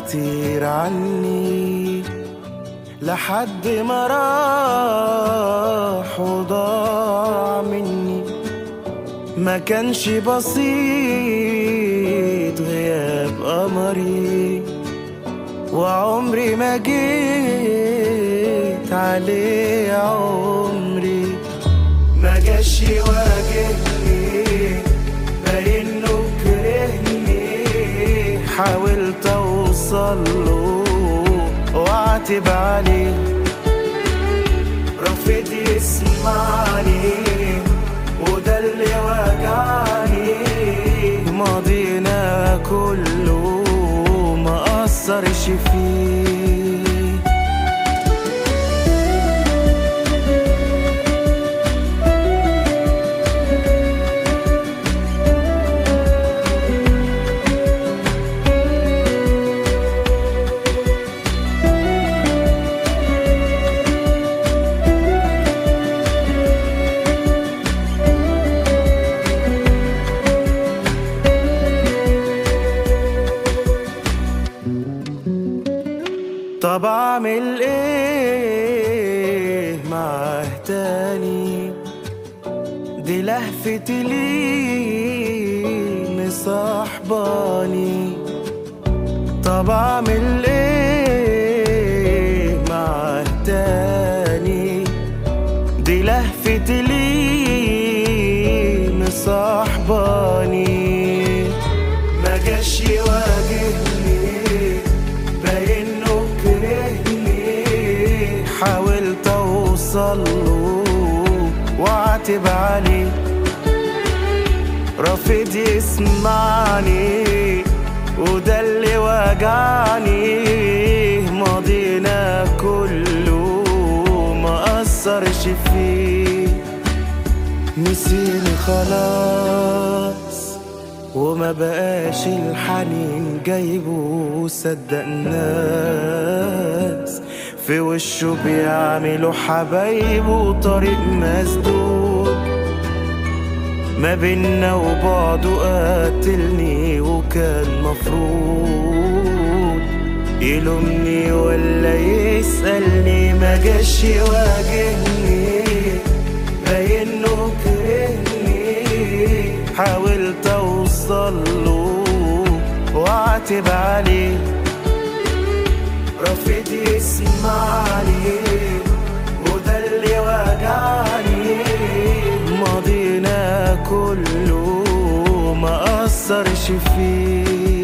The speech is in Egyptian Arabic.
كتير عني لحد ما راح وضاع مني ما كانش بسيط غياب قمري وعمري ما جيت عليه عمري ما جاش يواجهني باينه كرهني حاولت اوصل له واعتب عليه رفض يسمعني وده اللي وجعني ماضينا كله ما اثرش فيه طب اعمل ايه معاه تاني دي لهفتي ليه مصاحباني طب اعمل ايه معاه تاني دي لهفتي ليه مصاحباني ما جاش يواجهني باينه كرهني حاولت اوصل له واعتب عليه رافض يسمعني وده اللي وجعني ماضينا كله ما اثرش فيه نسيني خلاص وما بقاش الحنين جايبه صدق الناس في وشه بيعملوا حبايبه طريق مسدود ما بينا وبعده قاتلني وكان مفروض يلومني ولا يسألني ما جاش يواجهني باينه كرهني حاولت اوصل له واعتب عليه رافض يسمعني وده اللي وجعني ماضينا كله ما اثرش فيه